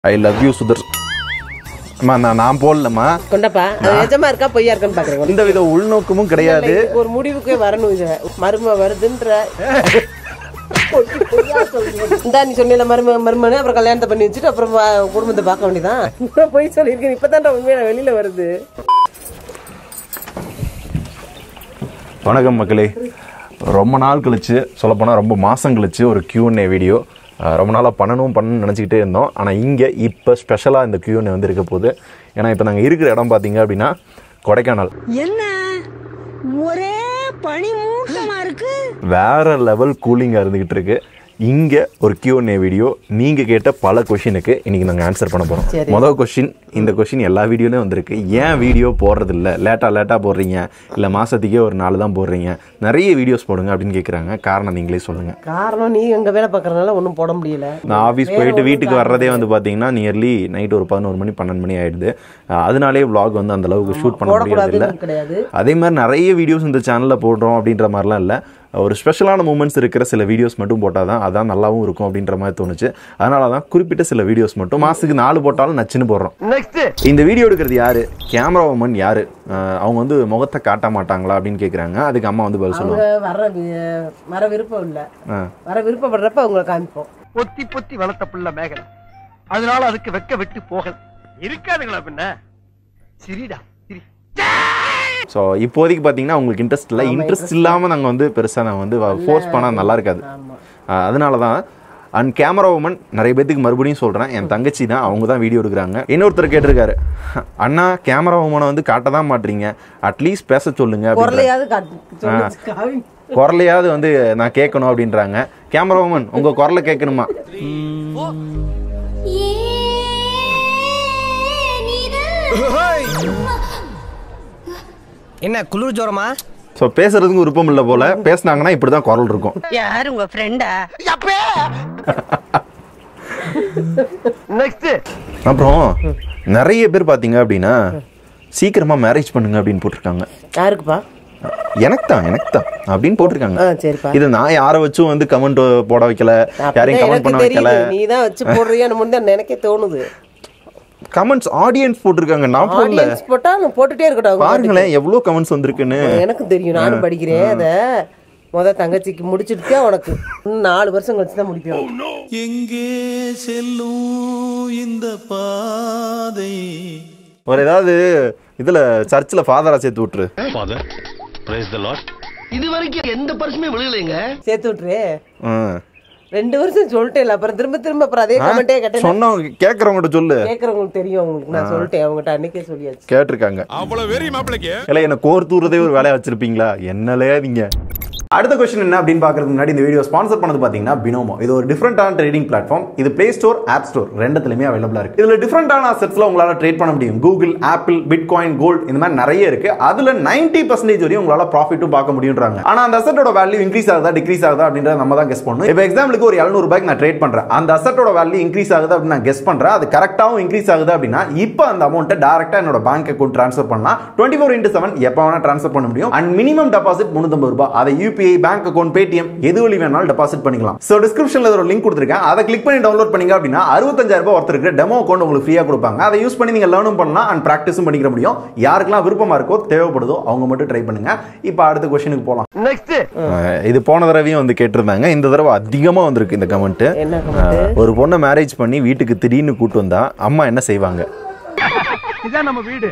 I love you Sudhar அம்மா நான் நான் போடலம்மா கொண்டப்பா அது நிஜமா இருக்கா பொய்யா இருக்கான்னு பாக்குறேன் எந்த வித உள்நோக்கமும் கிடையாது இதுக்கு ஒரு முடிவுக்கே வரணும் இது மரும வருதுன்ற இந்தா நீ சொன்ன மரும மருமனு அப்புறம் கல்யாணத்தை பண்ணி வச்சுட்டு அப்புறம் வா- குடும்பத்தை பார்க்க வேண்டியதான் போய் சொல்லியிருக்கேன் இப்பதான் உண்மையான வெளியில வருது வணக்கம் மக்களே ரொம்ப நாள் கழிச்சு சொல்லப்போனால் ரொம்ப மாதம் கழிச்சு ஒரு Q&A வீடியோ அஹ், ரொம்ப நாளாக பண்ணணும் பண்ணணும்னு நினச்சிக்கிட்டே இருந்தோம் ஆனால் இங்கே இப்போ ஸ்பெஷலாக இந்த Q&A வந்து இருக்க போகுது ஏன்னா இப்போ நாங்கள் இருக்கிற இடம் பார்த்தீங்க அப்படின்னா கொடைக்கானல் என்ன ஒரே பனி மூட்டமா இருக்கு வேற லெவல் கூலிங்காக இருந்துகிட்டு இருக்கு இங்கே ஒரு Q&A வீடியோ நீங்கள் கேட்ட பல கொஷினுக்கு இன்னைக்கு நாங்கள் ஆன்சர் பண்ண போகிறோம் சரி. முதல் கொஷின் இந்த கொஷின் எல்லா வீடியோலையும் வந்திருக்கு ஏன் வீடியோ போடுறது இல்லை லேட்டாக லேட்டாக போடுறீங்க இல்லை மாதத்துக்கே ஒரு நாலு தான் போடுறீங்க நிறைய வீடியோஸ் போடுங்க அப்படின்னு கேட்குறாங்க காரணம் நீங்களே சொல்லுங்கள் காரணம் நீ எங்க வேலை பாக்குறதுனால ஒண்ணும் போட முடியல நான் ஆஃபீஸ் போயிட்டு வீட்டுக்கு வர்றதே வந்து பார்த்தீங்கன்னா நியர்லி நைட் ஒரு பதினோரு மணி பன்னெண்டு மணி ஆயிடுது அஹ் அதனாலே vlog வந்து அந்த அளவுக்கு ஷூட் பண்ண முடியறது இல்லை போடக்கூடாதுன்னு கிடையாது அதே மாதிரி நிறைய வீடியோஸ் இந்த சேனலில் போடுறோம் அப்படின்ற மாதிரிலாம் இல்லை ஒரு ஸ்பெஷலான மூமெண்ட்ஸ் இருக்கிற சில வீடியோஸ் மட்டும் போட்டால் தான் அதான் நல்லாவும் இருக்கும் அப்படின்ற மாதிரி தோணுச்சு அதனால தான் குறிப்பிட்ட சில வீடியோஸ் மட்டும் மாதத்துக்கு நாலு போட்டாலும் நச்சுன்னு போடுறோம் இந்த வீடியோ எடுக்கிறது யாரு கேமரா உமன் யாரு அஹ் அவங்க வந்து முகத்தை காட்ட மாட்டாங்களா அப்படின்னு கேட்குறாங்க அதுக்கு அம்மா வந்து பதில் சொல்லுவாங்க அவங்க வர வி- வர விருப்பம் இல்ல ஆ. வர விருப்பப்படுறப்ப அவங்களை காமிப்போம் பொத்தி பொத்தி வளர்த்த புள்ள மேகலை அதனால அதுக்கு வெக்க விட்டு போகல இருக்காதுங்களா பின்ன சிரிடா சிரி ஸோ இப்போதைக்கு பார்த்தீங்கன்னா உங்களுக்கு இன்ட்ரெஸ்ட் இல்லை இன்ட்ரெஸ்ட் இல்லாமல் நாங்கள் வந்து பெருசாக நாங்கள் வந்து ஃபோர்ஸ் பண்ணால் நல்லா இருக்காது ஆமா அஹ் அதனால தான் அண்ட் கேமரா உமன் நிறைய பேத்துக்கு மறுபடியும் சொல்கிறேன் என் தங்கச்சி தான் அவங்க தான் வீடியோ எடுக்கிறாங்க இன்னொருத்தர் கேட்டிருக்காரு அண்ணா கேமரா உமனை வந்து காட்ட தான் மாட்டீங்க அட்லீஸ்ட் பேச சொல்லுங்க அப்படின்றாங்க. குரலையாவது காட்டு சொல்லு, காமி. குரலையாவது வந்து நான் கேட்கணும் அப்படின்றாங்க கேமரா உமன் உங்கள் குரலை கேட்கணுமா என்ன குளிர் ஜோரமா ஸோ பேசுறதுக்கு விருப்பம் இல்லை போல பேசுனாங்கன்னா இப்படி தான் குரல் இருக்கும் யாரு உங்க ஃப்ரெண்டா நெக்ஸ்ட் அப்புறம் நிறைய பேர் பார்த்தீங்க அப்படின்னா சீக்கிரமா மேரேஜ் பண்ணுங்க அப்படின்னு போட்டிருக்காங்க யாருக்குப்பா எனக்கு தான் எனக்கு தான் அப்படின்னு போட்டிருக்காங்க ஆ சரிப்பா இது நான் யாரை வச்சும் வந்து கமெண்ட் போட வைக்கல யாரையும் கமெண்ட் பண்ண வைக்கல நீ தான் வச்சு போடுறியா தான் எனக்கே தோணுது கமெண்ட்ஸ் ஆடியன்ஸ் போட்டிருக்காங்க நான் போடல ஆடியன்ஸ் போட்டா நான் போட்டுட்டே இருக்கட்டும் அவங்க பாருங்களேன் எவ்வளவு கமெண்ட்ஸ் வந்திருக்குன்னு பாட்டுக்கு. எனக்கும் தெரியும் நானும் படிக்கிறேன் அத முத தங்கச்சிக்கு முடிச்சிருக்கே உனக்கு இன்னும் நாலு வருஷம் கழிச்சு தான் முடிப்போம் எங்கே செல்லும் இந்த பாதை ஒரு ஏதாவது இதுல சர்ச்சில் ஃபாதரா சேர்த்து விட்டுரு ஃபாதர் பிரைஸ் த லார்ட் இது வரைக்கும் எந்த பரிசுமே விழுகலைங்க சேர்த்து விட்டுரு ஆ. ரெண்டு வருஷம் சொல்லிட்டேன் அப்புறம் திரும்ப திரும்ப அப்புறம் அதே கமெண்டே கேட்டேன் சொன்னவங்க கேட்கறவங்ககிட்ட சொல்லு கேட்கறவங்களுக்கு தெரியும் உங்களுக்கு நான் சொல்லிட்டேன் அவங்ககிட்ட அன்னைக்கே சொல்லியாச்சு கேட்டிருக்காங்க அவ்வளவு வெறி மாப்பிளைக்கு இல்லை என்ன கோர்த்தூரதே ஒரு வேலையா வச்சிருப்பீங்களா என்னலே நீங்க அடுத்த கொஸ்டின் என்ன அப்படின்னு பார்க்கறதுக்கு முன்னாடி இந்த வீடியோ ஸ்பான்சர் பண்ணது பார்த்தீங்கன்னா பினோமோ இது ஒரு டிஃப்ரெண்டான ட்ரேடிங் பிளாட்ஃபார்ம் இது பிளே ஸ்டோர் ஆப் ஸ்டோர் ரெண்டுத்துலையுமே அவைலபிளாக இருக்கு இதில் டிஃப்ரெண்டான அசெட்ஸ்ல உங்களால் ட்ரேட் பண்ண முடியும் கூகுள் ஆப்பிள் பிட்காயின் கோல்ட் இந்த மாதிரி நிறைய இருக்கு அதில் நைன்டி பர்சன்டேஜ் வரையும் உங்களால் ப்ராஃபிட்டும் பார்க்க முடியுன்றாங்க ஆனால் அந்த அசட்டோட வேல்யூ இன்க்ரீஸ் ஆகுதா டிக்ரீஸ் ஆகுதா அப்படின்றத நம்ம தான் கெஸ் பண்ணணும் இப்போ எக்ஸாம்பிளுக்கு ஒரு 700 ரூபாய்க்கு நான் ட்ரேட் பண்றேன் அந்த அசட்டோட வேல்யூ இன்க்ரீஸ் ஆகுது அப்படின்னு நான் கெஸ் பண்றேன் அது கரெக்டாகவும் இன்க்ரீஸ் ஆகுது அப்படின்னா இப்போ அந்த அமௌண்ட்டை டேரக்டா என்னோட பேங்க் அக்கௌண்ட் ட்ரான்ஸ்ஃபர் பண்ணலாம் டுவெண்ட்டி ஃபோர் இன்ட்டு செவன் எப்போ வேணா ட்ரான்ஸ்ஃபர் பண்ண முடியும் அண்ட் மினிமம் டெபாசிட் முந்நூற்றம்பது ரூபாய் அதை யூபிஐ பேங்க் அக்கௌண்ட் பேடிஎம் எது வழி வேணாலும் டெபாசிட் பண்ணிக்கலாம் ஸோ டிஸ்கிரிப்ஷனில் ஒரு லிங்க் கொடுத்துருக்கேன் அதை கிளிக் பண்ணி டவுன்லோட் பண்ணீங்க அப்படின்னா அறுபத்தஞ்சாயிரம் ரூபாய் ஒருத்தருக்கு டெமோ அக்கௌண்ட் உங்களுக்கு ஃப்ரீயாக கொடுப்பாங்க அதை யூஸ் பண்ணி நீங்க லேர்னும் பண்ணலாம் அண்ட் ப்ராக்டிஸும் பண்ணிக்கிற முடியும் யாருக்கெல்லாம் விருப்பமா இருக்கோ தேவைப்படுதோ அவங்க மட்டும் ட்ரை பண்ணுங்க இப்போ அடுத்த கொஸ்டினுக்கு போகலாம் நெக்ஸ்ட் இது போன தடவையும் வந்து கேட்டிருந்தாங்க இந்த தடவை அதிகமாக வந்திருக்கு இந்த கமெண்ட் என்ன comment? ஒரு பொண்ணை மேரேஜ் பண்ணி வீட்டுக்கு திடீர்னு கூட்டு வந்தா அம்மா என்ன செய்வாங்க இதான் நம்ம வீடு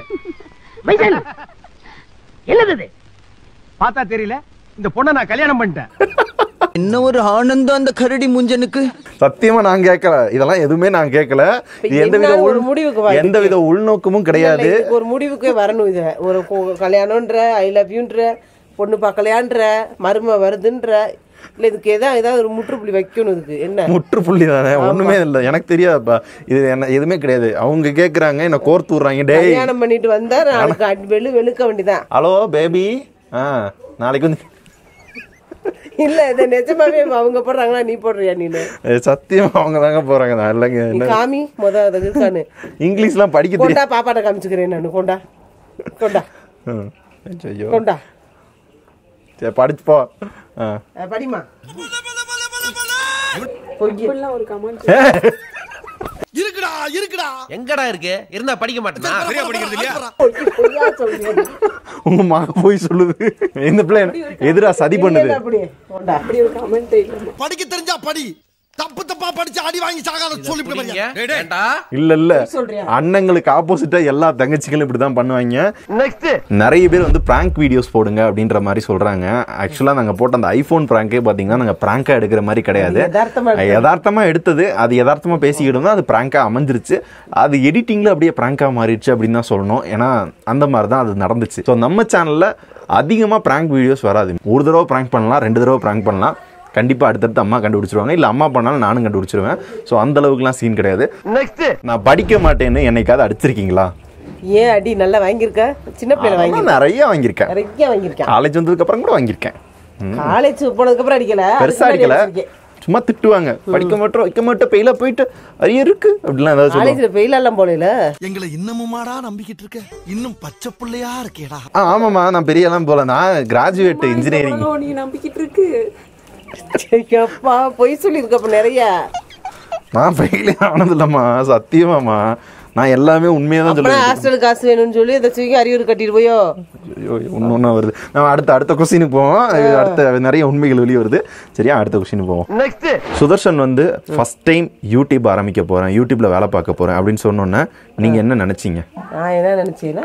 என்னது இது? பார்த்தா தெரியல இந்த பொண்ணை நான் கல்யாணம் பண்ணிட்டேன் என்ன ஒரு ஆனந்தம் அந்த கரடி முஞ்சனுக்கு சத்தியமா நான் கேட்கல இதெல்லாம் எதுவுமே நான் கேட்கல இது எந்த வித என்ன உள் ஒரு முடிவுக்கு வா எந்த வித உள்நோக்கமும் கிடையாது இல்ல, இதுக்கு ஒரு முடிவுக்கே வரணும் இது ஒரு கு- கல்யாணம்ன்ற ஐ லவ் யூன்ற பொண்ணு பார்க்கலையான்ற மரும வருதுன்ற இல்ல இதுக்கு ஏதாவது ஏதாவது ஒரு முற்றுப்புள்ளி வைக்கணும் இதுக்கு என்ன முற்றுப்புள்ளி தானே ஒண்ணுமே இல்லை எனக்கு தெரியாதுப்பா இது என்ன எதுவுமே கிடையாது அவங்க கேக்குறாங்க என்ன கோர்த்து விடுறாங்க டேய் கல்யாணம் பண்ணிட்டு வந்தா நாளைக்கு அடி- வெளு வெளுக்க வேண்டியதான் ஹலோ பேபி ஆ நாளைக்கு வந்து இல்ல இது நிஜமாவே அவங்க போடுறாங்களா நீ போடுறியா நீனு ஏ, சத்தியமா அவங்க தாங்க போறாங்க நான் இல்லைங்க நீ என்ன காமி முத அது இருக்கானு இங்கிலீஷ்லாம் படிக்க தெரியும் கொண்டா பாப்பாட்ட காமிச்சுக்கிறேன் நானு கொண்டா கொண்டா ம். ஐயோ கொண்டா சரி படிச்சு போ ஆ. அஹ் படிமா பொய் இருக்குடா இருக்குடா எங்கடா இருக்கு இருந்தா படிக்க மாட்டேனா சரியா படிக்கிறது இல்லையா பொய்யா சொல்றீங்க. உங்க மக போய் சொல்லுது இந்த பிள்ளை எதிரா சதி பண்ணுது அப்படி போண்டா. அப்படி ஒரு comment இல்ல. படிக்க தெரிஞ்சா படி தப்பு தப்பா படிச்சு அடி வாங்கி சாகாத சொல்லிவிட புடிங்க. பாருங்க ஏண்டா இல்ல இல்ல சொல்றியா? அண்ணங்களுக்கு ஆப்போசிட்டா எல்லா தங்கச்சிகளும் இப்படிதான் பண்ணுவாங்க நெக்ஸ்ட் நிறைய பேர் வந்து பிராங்க் வீடியோஸ் போடுங்க அப்படின்ற மாதிரி சொல்றாங்க ஆக்சுவலா நாங்க போட்ட அந்த ஐபோன் பிராங்கே பாத்தீங்கன்னா நாங்க பிராங்கா எடுக்கிற மாதிரி கிடையாது யதார்த்தமா எடுத்தது. யதார்த்தமா எடுத்தது அது யதார்த்தமா பேசிக்கிட்டு இருந்தா அது பிராங்கா அமைஞ்சிருச்சு அது எடிட்டிங்ல அப்படியே பிராங்கா மாறிடுச்சு அப்படின்னு தான் சொல்லணும் ஏன்னா அந்த மாதிரி தான் அது நடந்துச்சு ஸோ நம்ம சேனல்ல அதிகமா பிராங்க் வீடியோஸ் வராது ஒரு தடவை பிராங்க் பண்ணலாம் ரெண்டு தடவை பிராங்க் பண்ணலாம் கண்டிப்பா அடுத்தடுத்து அம்மா கண்டுபிடிச்சிருவாங்க இல்ல அம்மா பண்ணாலும் நானும் கண்டுபிடிச்சிருவேன் ஸோ அந்த அளவுக்குலாம் சீன் கிடையாது நெக்ஸ்ட் நான் படிக்க மாட்டேன்னு என்னைக்காவது அடிச்சிருக்கீங்களா ஏன் அடி நல்லா வாங்கியிருக்க சின்ன பிள்ளை ஆமா, வாங்கி நிறைய வாங்கியிருக்கேன் நிறைய வாங்கியிருக்கேன் காலேஜ் வந்ததுக்கு அப்புறம் கூட வாங்கியிருக்கேன் ம். காலேஜ் போனதுக்கு அப்புறம் அடிக்கல அதுக்கு பெருசா முன்னாடி அடிக்கல அடிச்சிருக்கேன். சும்மா திட்டுவாங்க படிக்க மாட்டோம் வைக்க மாட்டோம் பெயில போயிட்டு அது இருக்கு அப்படிலாம் ஏதாவது சொல்லுவாங்க காலேஜ்ல ஃபெயில் எல்லாம் போல எங்களை இன்னமுமாடா நம்பிக்கிட்டு இருக்க இன்னும் பச்சை புள்ளையா இருக்கேடா ஆ ஆமாம்மா நான் பெரிய எல்லாம் போல நான் கிராஜுவேட் இன்ஜினியரிங் நீ நம்பிக்கிட்டு இருக்கு அப்பா பொய் சொல்லியிருக்க அப்ப நிறைய நான் ஃபெயிலே ஆனது இல்லம்மா சத்தியமாம்மா நான் எல்லாமே உண்மையாக தான் அப்புறம் சொல்லுவேன் ஹாஸ்டல் காசு வேணும்னு சொல்லி அதை தூக்கி அறிவுறு கட்டிட்டு போயோ ஒன்று ஒன்றா வருது நம்ம அடுத்த அடுத்த கொஸ்டினுக்கு போவோம் அது அடுத்த நிறைய உண்மைகள் வெளியே வருது சரியா அடுத்த கொஸ்டினுக்கு போவோம் நெக்ஸ்ட் சுதர்ஷன் வந்து ஃபர்ஸ்ட் டைம் யூடியூப் ஆரம்பிக்க போறேன் யூடியூப்ல வேலை பார்க்க போறேன் அப்படின்னு சொன்னோன்னே நீங்க என்ன நினைச்சீங்க நான் என்ன நினைச்சேன்னா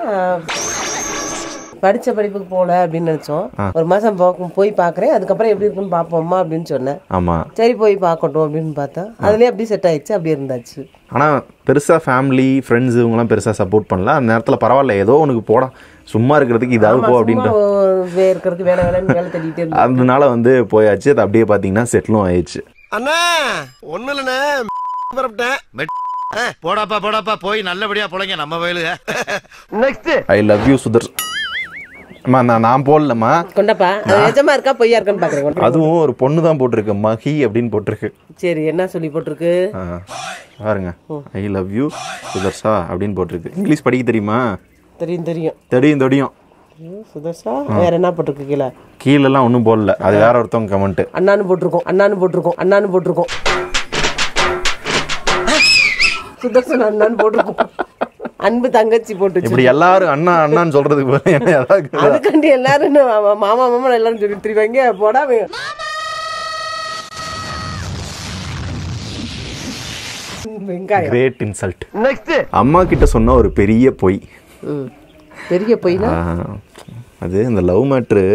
படிச்ச படிப்புக்கு போல அப்படின்னு நினைச்சோம் ஒரு மாசம் போக்கும் போய் பாக்குறேன் அதுக்கப்புறம் எப்படி இருக்குன்னு பாப்போம்மா அப்படின்னு சொன்னேன் ஆமா சரி போய் பார்க்கட்டும் அப்படின்னு பார்த்தா அதுலயே அப்படியே செட் ஆயிடுச்சு அப்படியே இருந்தாச்சு ஆனா பெருசா ஃபேமிலி ஃப்ரெண்ட்ஸ் இவங்கலாம் பெருசா சப்போர்ட் பண்ணல அந்த நேரத்துல பரவாயில்ல ஏதோ உனக்கு போடா சும்மா இருக்கிறதுக்கு இதாவது போ அப்படின்ற சும்மா இருக்கிறதுக்கு வேலை வேலைன்னு வேலை தேடிட்டே இருந்தேன் அதனால வந்து போயாச்சு அது அப்படியே பாத்தீங்கன்னா செட்டிலும் ஆயிடுச்சு அண்ணா ஒண்ணு இல்லண்ணே பரப்பிட்டேன் போடாப்பா போடாப்பா போய் நல்லபடியா பொழைங்க நம்ம வயலுக next I love you Sudhar அம்மா நான் நான் போடலம்மா கொண்டப்பா அது நிஜமா இருக்கா பொய்யா இருக்கான்னு பாக்குறேன் கொண்டு. அதுவும் ஒரு பொண்ணு தான் போட்டிருக்கு மஹி அப்படின்னு போட்டிருக்கு சரி என்ன சொல்லி போட்டிருக்கு ஆ, பாருங்க ஐ லவ் யூ சுதர்ஷா அப்படின்னு போட்டிருக்கு இங்கிலீஷ் படிக்க தெரியுமா தெரியும் தெரியும் தெரியும் தெரியும் ஐயோ, சுதர்ஷா வேற என்ன போட்டிருக்கு கீழே கீழெல்லாம் ஒன்றும் போடல அது வேற ஒருத்தவங்க கமெண்ட் அண்ணான்னு போட்டிருக்கோம் அண்ணான்னு போட்டிருக்கோம் அண்ணான்னு போட்டிருக்கோம் சுதர்சன் அண்ணான்னு போட்டிருக்கோம் அன்பு தங்கச்சி போட்டு இப்படி எல்லாரும் அண்ணா அண்ணான்னு சொல்றதுக்கு பதிலா என்ன ஏதாவது அதுக்காண்டி எல்லாரும் என்ன மாமா மாமா மாமா எல்லாரும் சொல்லி திரிவாங்க போடா வே- வெங்காயம் கிரேட் இன்சல்ட் நெக்ஸ்ட் அம்மா கிட்ட சொன்ன ஒரு பெரிய பொய் ம். பெரிய பொய்னா ஆ, அது இந்த லவ் மேட்ரு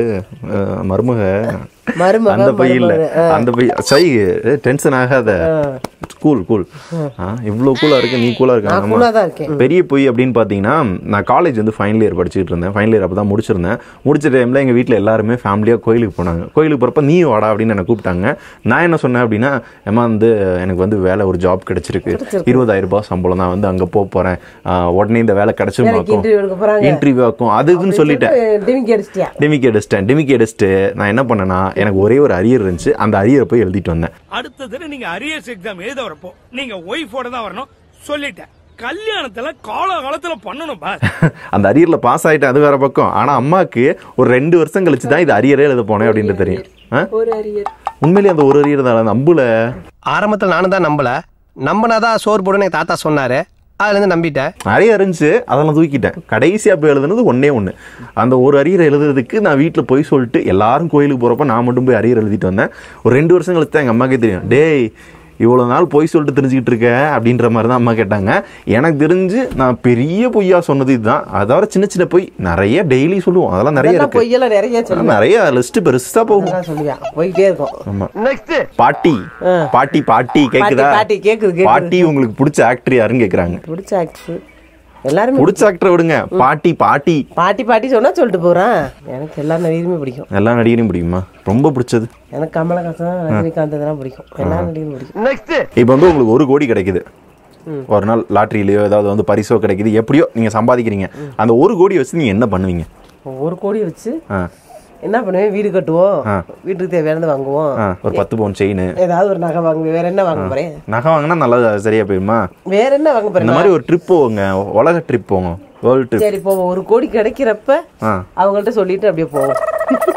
மருமக மருமக, அந்த பொய் இல்ல மருமக, அந்த பொய் சை டென்ஷன் ஆகாத கூல் கூல் இவ்வளோ கூலா இருக்கு நீ கூலா நான் இருக்க கூலா தான் இருக்கேன் பெரிய பொய் அப்படின்னு பார்த்தீங்கன்னா நான் காலேஜ் வந்து ஃபைனல் இயர் படிச்சுட்டு இருந்தேன் ஃபைனல் இயர் அப்போ தான் முடிச்சிருந்தேன் முடிச்ச டைமில் எங்கள் வீட்டில் எல்லாருமே ஃபேமிலியாக கோயிலுக்கு போனாங்க கோயிலுக்கு போகிறப்ப நீ வாடா அப்படின்னு என்னை கூப்பிட்டாங்க நான் என்ன சொன்னேன் அப்படின்னா ஏமா வந்து எனக்கு வந்து வேலை ஒரு ஜாப் கிடைச்சிருக்கு இருபதாயிரம் ரூபாய் சம்பளம் நான் வந்து அங்கே போக போகிறேன் உடனே இந்த வேலை வேலைக்கு கிடைச்சிருமாக்கும் interview எடுக்க போறாங்க. இன்டர்வியூ ஆக்கும் அது இதுன்னு சொல்லிட்டேன் டிமிக்கி அடிச்சிட்டியா டிமிக்கி அடிச்சிட்டேன் டிமிக்கி அடிச்சிட்டு நான் என்ன பண்ணேன்னா எனக்கு ஒரே ஒரு அரியர் இருந்துச்சு அந்த அரியரை போய் எழுதிட்டு வந்தேன் அடுத்தது நீங்க அரியர்ஸ் எக்ஸாம் எழுத வரப்போ நீங்க ஒய்ஃபோட தான் வரணும் சொல்லிட்டேன் கல்யாணத்துல கால காலத்துல பண்ணணும் பாஸ் அந்த அரியர்ல பாஸ் ஆயிட்டேன் அது வேற பக்கம் ஆனா அம்மாக்கு ஒரு ரெண்டு வருஷம் கழிச்சு தான் இது அரியரே எழுத போனேன் அப்படின்ட்டு தெரியும் ஆ? உண்மையிலேயே அந்த ஒரு அரியர் தான் அந்த அம்புல ஆரம்பத்துல நானும் தான் நம்பல நம்பினாதான் சோறு போடுன்னு எங்க தாத்தா சொன்னாரு அதுல இருந்து நம்பிட்டேன் நிறைய இருந்துச்சு அதெல்லாம் தூக்கிட்டேன் கடைசியா போய் எழுதுனது ஒண்ணே ஒண்ணு அந்த ஒரு அரியர் எழுதுறதுக்கு நான் வீட்டுல போய் சொல்லிட்டு எல்லாரும் கோயிலுக்கு போறப்ப நான் மட்டும் போய் அரியர் எழுதிட்டு வந்தேன் ஒரு ரெண்டு வருஷம் கழிச்சு தான் எங்க அம்மாக்கே தெரியும் டேய் இவ்வளவு நாள் பொய் சொல்லிட்டு தெரிஞ்சுக்கிட்டு இருக்க அப்படின்ற மாதிரி தான் அம்மா கேட்டாங்க எனக்கு தெரிஞ்சு நான் பெரிய பொய்யா சொன்னது இதுதான் அதாவது சின்ன சின்ன பொய் நிறைய டெய்லி சொல்லுவோம் அதெல்லாம் நிறைய அதெல்லாம் இருக்கு பொய்யெல்லாம் நிறைய சொல்லுவேன் நிறைய லிஸ்ட் பெருசா போகும் அதான் சொல்லுவேன் போயிட்டே இருக்கும் ஆமா நெக்ஸ்ட் பாட்டி பாட்டி பாட்டி கேக்குதா பாட்டி, கேக்குது, கேக்குது. பாட்டி உங்களுக்கு பிடிச்ச ஆக்டர் யாருன்னு கேக்குறாங்க பிடிச்ச ஆக்டர் எல்லாருமே பிடிச்ச ஆக்டர் விடுங்க பாட்டி பாட்டி பாட்டி பாட்டி சொன்னா சொல்லிட்டு போறான் எனக்கு எல்லா நடிகருமே பிடிக்கும் எல்லா நடிகரையும் பிடிக்குமா ரொம்ப பிடிச்சது எனக்கு கமலஹாசன் ரஜினிகாந்த் இதெல்லாம் பிடிக்கும் எல்லா நடிகரும் பிடிக்கும் நெக்ஸ்ட் இப்போ வந்து உங்களுக்கு ஒரு கோடி கிடைக்குது ஒரு நாள் லாட்ரியிலயோ ஏதாவது வந்து பரிசோ கிடைக்குது எப்படியோ நீங்க சம்பாதிக்கிறீங்க அந்த ஒரு கோடி வச்சு நீங்க என்ன பண்ணுவீங்க ஒரு கோடி வச்சு ஆ, என்ன பண்ணுவேன் வீடு கட்டுவோம் ஆ. வீட்டுக்கு தேவையானது வாங்குவோம் ஆ, ஒரு பத்து பவுன் செயின் ஏதாவது ஒரு நகை வாங்குவேன் வேற என்ன வாங்க போறேன் நகை வாங்கினா நல்லா சரியா போயிருமா வேற என்ன வாங்க இந்த போறேன் மாதிரி ஒரு ட்ரிப் போவோங்க உலக ட்ரிப் போங்க வேர்ல்டு ட்ரிப் சரி போவோம் ஒரு கோடி கிடைக்கிறப்ப ஆ அவங்கள்ட்ட சொல்லிட்டு அப்படியே போவோம்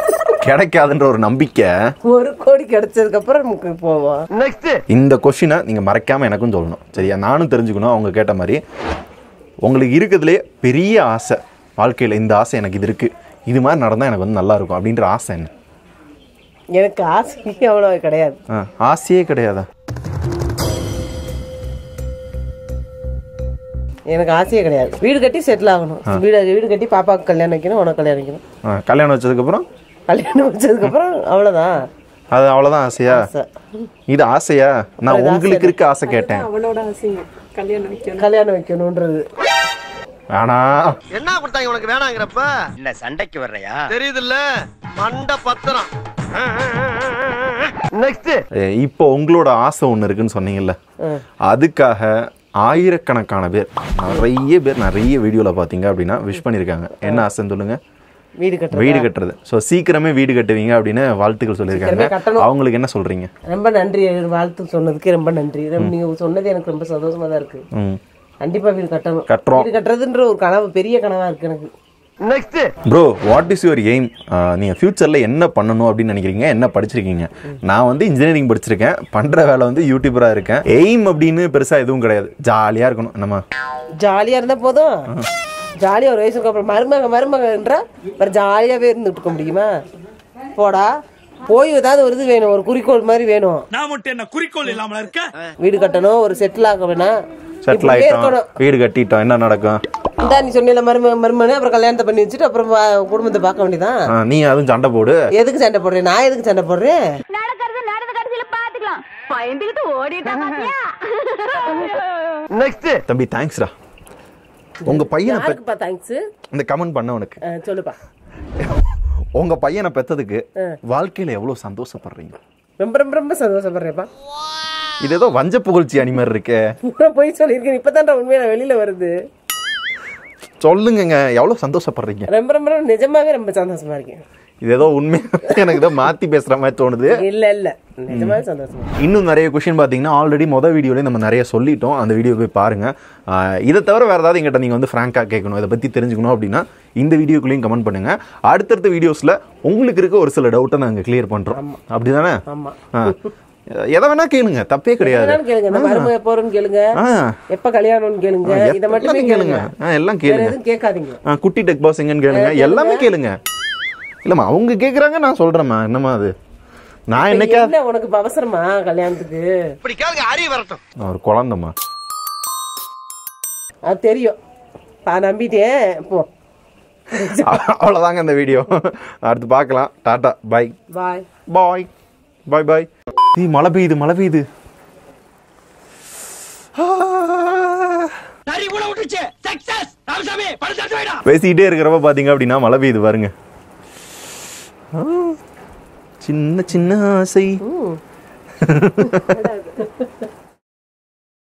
கிடைக்காதுன்ற ஒரு நம்பிக்கை ஒரு கோடி கிடைச்சதுக்கு அப்புறம் நமக்கு போவோம் நெக்ஸ்ட் இந்த கொஷினை நீங்கள் மறைக்காமல் எனக்கும் சொல்லணும் சரியா நானும் தெரிஞ்சுக்கணும் அவங்க கேட்ட மாதிரி உங்களுக்கு இருக்கிறதுலே பெரிய ஆசை வாழ்க்கையில் இந்த ஆசை எனக்கு இது இருக்குது இது மாதிரி நடந்தால் எனக்கு வந்து நல்லா இருக்கும் அப்படின்ற ஆசை என்ன எனக்கு ஆசை அவ்வளோ கிடையாது ஆ, ஆசையே கிடையாதா எனக்கு ஆசையே கிடையாது வீடு கட்டி செட்டில் ஆகணும் வீடு வீடு கட்டி பாப்பாவுக்கு கல்யாணம் வைக்கணும் உனக்கு கல்யாணம் வைக்கணும் ஆ, கல்யாணம் வச்சதுக்கப்புறம் கல்யாணம் வச்சதுக்கப்புறம் அவ்வளோதான் அது அவ்வளோதான் ஆசையா ஆசை. இது ஆசையா நான் உங்களுக்கு இருக்க ஆசை கேட்டேன் கல்யாணம் வைக்கணுன்றது ஆனா என்ன கொடுத்தாங்க உனக்கு வேணாங்கிறப்ப இல்ல சண்டைக்கு வர்றையா தெரியுது இல்ல மண்ட பத்திரம் நெக்ஸ்ட் அஹ், இப்போ உங்களோட ஆசை ஒன்று இருக்குன்னு சொன்னீங்கல்ல அதுக்காக ஆயிரக்கணக்கான பேர் நிறைய பேர் நிறைய வீடியோவில் பார்த்தீங்க அப்படின்னா விஷ் பண்ணியிருக்காங்க என்ன ஆசைன்னு சொல்லுங்க வீடு கட்டுறது வீடு கட்டுறது ஸோ சீக்கிரமே வீடு கட்டுவீங்க அப்படின்னு வாழ்த்துக்கள் சொல்லியிருக்காங்க சீக்கிரமே கட்டணும். அவங்களுக்கு என்ன சொல்றீங்க ரொம்ப நன்றி வாழ்த்து சொன்னதுக்கு ரொம்ப நன்றி ரொம்ப நீங்க சொன்னது எனக்கு ரொம்ப சந்தோஷமா தான் இருக்கு ம் கண்டிப்பா வீடு கட்டணும் கட்டுறோம். வீடு கட்டுறதுன்ற ஒரு கனவு பெரிய கனவா இருக்கு எனக்கு next bro what is your aim நீங்கள் ஃப்யூச்சரில் என்ன பண்ணணும் அப்படின்னு நினைக்கிறீங்க என்ன படிச்சிருக்கீங்க நான் வந்து இன்ஜினியரிங் படிச்சிருக்கேன் பண்ணுற வேலை வந்து யூடியூபராக இருக்கேன் எய்ம் அப்படின்னு பெருசாக எதுவும் கிடையாது ஜாலியாக இருக்கணும் நம்ம ஜாலியா இருந்தா போதும் ஜாலியா ஒரு வயசுக்கு அப்புறம் மருமக மருமகன்றா அப்புறம் ஜாலியாவே இருந்துட்டு இருக்க முடியுமா போடா போய் ஏதாவது ஒரு இது வேணும் ஒரு குறிக்கோள் மாதிரி வேணும் நான் மட்டும் என்ன குறிக்கோள் இல்லாமல இருக்க வீடு கட்டணும் ஒரு செட்டில் ஆக வேணாம் செட்டில் இப்படியே ஆகிட்டோம் இருக்கணும் வீடு கட்டிட்டோம் என்ன நடக்கும் இந்தா நீ சொன்ன மருமக மருமனு அப்புறம் கல்யாணத்தை பண்ணி வச்சுட்டு அப்புறம் வா- குடும்பத்தை பார்க்க வேண்டியதான் ஆ, நீ அதுவும் சண்டை போடு எதுக்கு சண்டை போடுறேன் நான் எதுக்கு சண்டை போடுறேன் நடக்கிறது நடந்த கடைசியில பாத்துக்கலாம் பயந்துகிட்டு ஓடிட்டா பாத்தியா நெக்ஸ்ட் தம்பி தேங்க்ஸ்டா உங்க பையனை பெத் யாருக்குப்பா தேங்க்ஸ் இந்த கமெண்ட் பண்ணவனுக்கு சொல்லுப்பா உங்க பையனை பெத்ததுக்கு வாழ்க்கையில எவ்வளவு சந்தோஷப்படுறீங்க ரொம்ப ரொம்ப ரொம்ப சந்தோஷப்படுறேன்ப்பா இது ஏதோ வஞ்ச புகழ்ச்சி அணி மாதிரி இருக்கே பூரா போய் சொல்லியிருக்கேன் இப்பதான் உண்மையா வெளியில வருது சொல்லுங்கங்க எவ்வளவு சந்தோஷப்படுறீங்க ரொம்ப ரொம்ப ரொம்ப நிஜமாவே ரொம்ப சந்தோஷமா இருக்கேன் இது ஏதோ உண்மையா எனக்கு ஏதோ மாத்தி பேசுற மாதிரி தோணுது இல்ல இல்ல நிஜமாவே சந்தோஷமா இருக்கு. இன்னும் நிறைய கொஷின் பார்த்தீங்கன்னா ஆல்ரெடி மொதல் வீடியோலேயே நம்ம நிறைய சொல்லிட்டோம் அந்த வீடியோ போய் பாருங்க ஆஹ் இதை தவிர வேறு ஏதாவது எங்கிட்ட நீங்கள் வந்து ஃப்ராங்காக கேட்கணும் இதை பற்றி தெரிஞ்சுக்கணும் அப்படின்னா இந்த வீடியோக்குள்ளேயும் கமெண்ட் பண்ணுங்க அடுத்தடுத்த வீடியோஸில் உங்களுக்கு இருக்க ஒரு சில டவுட்டை நாங்கள் கிளியர் பண்ணுறோம் அப்படி தானே ஆமா எதை வேணா கேளுங்க தப்பே கிடையாது என்னன்னு கேளுங்க இந்த மருமக போறோம்னு கேளுங்க ஆ. எப்ப கல்யாணம்னு கேளுங்க இதை மட்டுமே எல்லாமே கேளுங்க கேளுங்க ஆ, எல்லாம் வேற கேளுங்க எதுவும் கேட்காதீங்க ஆ, குட்டி டெக் பாஸ் எங்கன்னு கேளுங்க எல்லாமே கேளுங்க இல்லைம்மா அவங்க கேட்குறாங்க நான் சொல்கிறேம்மா என்னம்மா அது நான் என்னைக்கா என்ன உனக்கு இப்ப அவசரமா கல்யாணத்துக்கு இப்படி கேளுங்க அறிய வரட்டும் நான் ஒரு குழந்தைம்மா அது தெரியும் நான் நம்பிட்டேன் போ அவ்வளோதாங்க இந்த வீடியோ அடுத்து பார்க்கலாம் டாட்டா பை பாய் பாய் பாய் பாய் நீ மழை பெய்யுது மழை பெய்யுது சரி கூட விட்டுச்சு சக்சஸ் ராமசாமி பணத்தை வைடா பேசிக்கிட்டே இருக்கிறப்ப பார்த்தீங்க அப்படின்னா மழை பெய்யுது பாருங்க ஆ, சின்ன சின்ன ஆசை